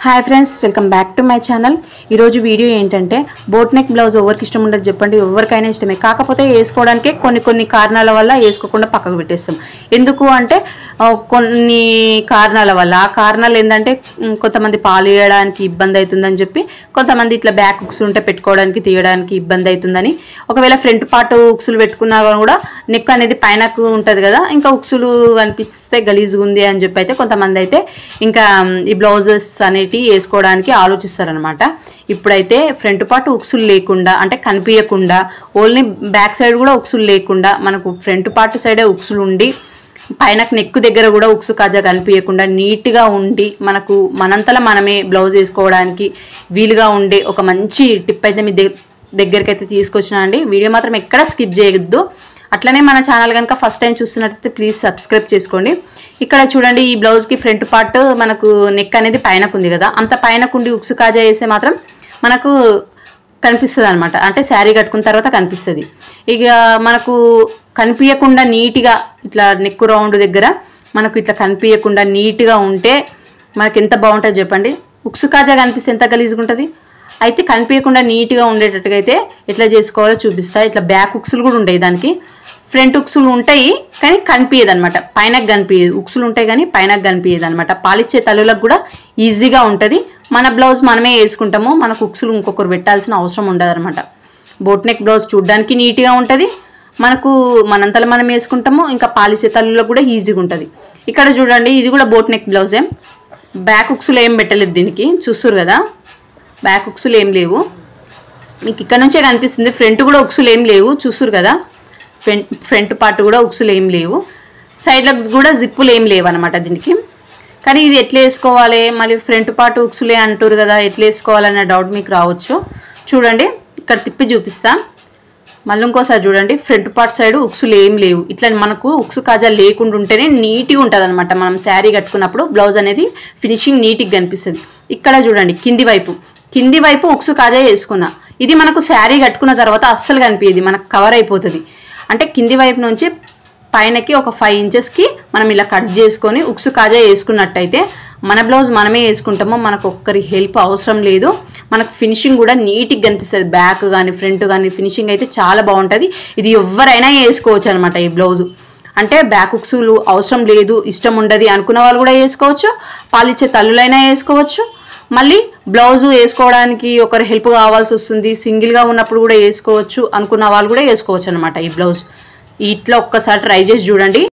hi friends welcome back to my channel ఈరోజు video ఏంటంటే boat neck blouse ఎవరికి ఇష్టం ఉండదు చెప్పండి ఎవరికైనా ఇష్టమే కాకపోతే వేసుకోవడానికే కొన్ని కొన్ని కారణాల వల్ల వేసుకోకుండా పక్కకు పెట్టేస్తాం ఎందుకు అంటే ఆ, కొన్ని కారణాల వల్ల ఆ కారణాలు ఏంటంటే ఉమ్, కొంతమంది పాలు వేయడానికి ఇబ్బంది అవుతుందని చెప్పి కొంతమంది ఇట్లా బ్యాక్ ఉక్స్ ఉంటే పెట్టుకోవడానికి తీయడానికి ఇబ్బంది అవుతుందని ఒకవేళ ఫ్రంట్ పార్ట్ ఉక్సులు పెట్టుకున్నా కూడా నెక్ అనేది పైనకు ఉంటుంది కదా ఇంకా ఉక్సులు కనిపిస్తే గలీజ్గా ఉంది అని చెప్పి అయితే కొంతమంది అయితే ఇంకా ఉమ్, ఈ బ్లౌజెస్ అనేటివి వేసుకోవడానికి ఆలోచిస్తారనమాట ఇప్పుడైతే ఫ్రంట్ పార్ట్ ఉక్సులు లేకుండా అంటే కనిపించకుండా ఓన్లీ బ్యాక్ సైడ్ కూడా ఉక్సులు లేకుండా మనకు ఫ్రంట్ పార్ట్ సైడే ఉక్సులు ఉండి పైన నెక్ దగ్గర కూడా ఉక్సు కాజా కనిపించకుండా నీట్గా ఉండి మనకు మనంతలా మనమే బ్లౌజ్ వేసుకోవడానికి వీలుగా ఉండే ఒక మంచి టిప్ అయితే మీ దగ్గర దగ్గరికి అయితే తీసుకొచ్చినా అండి వీడియో మాత్రం ఎక్కడ స్కిప్ చేయొద్దు అట్లనే మన ఛానల్ కనుక ఫస్ట్ టైం చూస్తున్నట్లయితే ప్లీజ్ సబ్స్క్రైబ్ చేసుకోండి ఇక్కడ చూడండి ఈ బ్లౌజ్కి ఫ్రంట్ పార్ట్ మనకు నెక్ అనేది పైనకు ఉంది కదా అంత పైనకుండి ఉక్సు కాజా వేస్తే మాత్రం మనకు కనిపిస్తుంది అనమాట అంటే శారీ కట్టుకున్న తర్వాత కనిపిస్తుంది ఇక మనకు కనిపించకుండా నీట్గా ఇట్లా నెక్ రౌండ్ దగ్గర మనకు ఇట్లా కనిపించకుండా నీట్గా ఉంటే మనకి ఎంత బాగుంటుంది చెప్పండి ఉక్సు కాజా కనిపిస్తే ఎంత గలీజ్గా ఉంటుంది అయితే కనిపించకుండా నీట్గా ఉండేటట్టుగా అయితే ఎట్లా చేసుకోవాలో చూపిస్తా ఇట్లా బ్యాక్ ఉక్సులు కూడా ఉంటాయి దానికి ఫ్రంట్ ఉక్సులు ఉంటాయి కానీ కనిపించదు అనమాట పైనకు కనిపించదు ఉక్సులు ఉంటాయి కానీ పైనకు కనిపించదు అనమాట పాలిచ్చే తల్లులకు కూడా ఈజీగా ఉంటుంది మన బ్లౌజ్ మనమే వేసుకుంటాము మనకు ఉక్సులు ఇంకొకరు పెట్టాల్సిన అవసరం ఉండదు అనమాట బోట్ నెక్ బ్లౌజ్ చూడడానికి నీట్గా ఉంటుంది మనకు మనంతలో మనం వేసుకుంటాము ఇంకా పాలిసే తల్లులకు కూడా ఈజీగా ఉంటుంది ఇక్కడ చూడండి ఇది కూడా బోట్ నెక్ బ్లౌజే బ్యాక్ ఉక్సులు ఏం పెట్టలేదు దీనికి చూస్తారు కదా బ్యాక్ ఉక్సులు ఏం లేవు మీకు ఇక్కడ నుంచే కనిపిస్తుంది ఫ్రంట్ కూడా ఉక్సులు ఏం లేవు చూస్తారు కదా ఫ్రంట్ ఫ్రంట్ పార్ట్ కూడా ఉక్సులు ఏం లేవు సైడ్ లెగ్స్ కూడా జిప్పులు ఏం లేవు అనమాట దీనికి కానీ ఇది ఎట్లా వేసుకోవాలి మళ్ళీ ఫ్రంట్ పార్ట్ ఉక్సులే అంటారు కదా ఎట్లా వేసుకోవాలనే డౌట్ మీకు రావచ్చు చూడండి ఇక్కడ తిప్పి చూపిస్తా మళ్ళీ ఇంకోసారి చూడండి ఫ్రంట్ పార్ట్ సైడ్ ఉక్సులు ఏం లేవు ఇట్లా మనకు ఉక్సు కాజా లేకుండా ఉంటేనే నీట్గా ఉంటుంది అనమాట మనం శారీ కట్టుకున్నప్పుడు బ్లౌజ్ అనేది ఫినిషింగ్ నీట్గా కనిపిస్తుంది ఇక్కడ చూడండి కింది వైపు కింది వైపు ఉక్సు కాజా వేసుకున్నా ఇది మనకు శారీ కట్టుకున్న తర్వాత అస్సలు కనిపించేది మనకు కవర్ అయిపోతుంది అంటే కింది వైపు నుంచి పైనకి ఒక ఫైవ్ ఇంచెస్కి మనం ఇలా కట్ చేసుకొని ఉక్సు కాజా వేసుకున్నట్టయితే మన బ్లౌజ్ మనమే వేసుకుంటామో మనకు ఒక్కరి హెల్ప్ అవసరం లేదు మనకు ఫినిషింగ్ కూడా నీట్గా కనిపిస్తుంది బ్యాక్ కానీ ఫ్రంట్ కానీ ఫినిషింగ్ అయితే చాలా బాగుంటుంది ఇది ఎవరైనా వేసుకోవచ్చు అనమాట ఈ బ్లౌజు అంటే బ్యాక్ ఉక్సులు అవసరం లేదు ఇష్టం ఉండదు అనుకున్న వాళ్ళు కూడా వేసుకోవచ్చు పాలిచ్చే తల్లులైనా వేసుకోవచ్చు మళ్ళీ బ్లౌజు వేసుకోవడానికి ఒకరి హెల్ప్ కావాల్సి వస్తుంది సింగిల్గా ఉన్నప్పుడు కూడా వేసుకోవచ్చు అనుకున్న వాళ్ళు కూడా వేసుకోవచ్చు అనమాట ఈ బ్లౌజ్ ఇట్లా ఒక్కసారి ట్రై చేసి చూడండి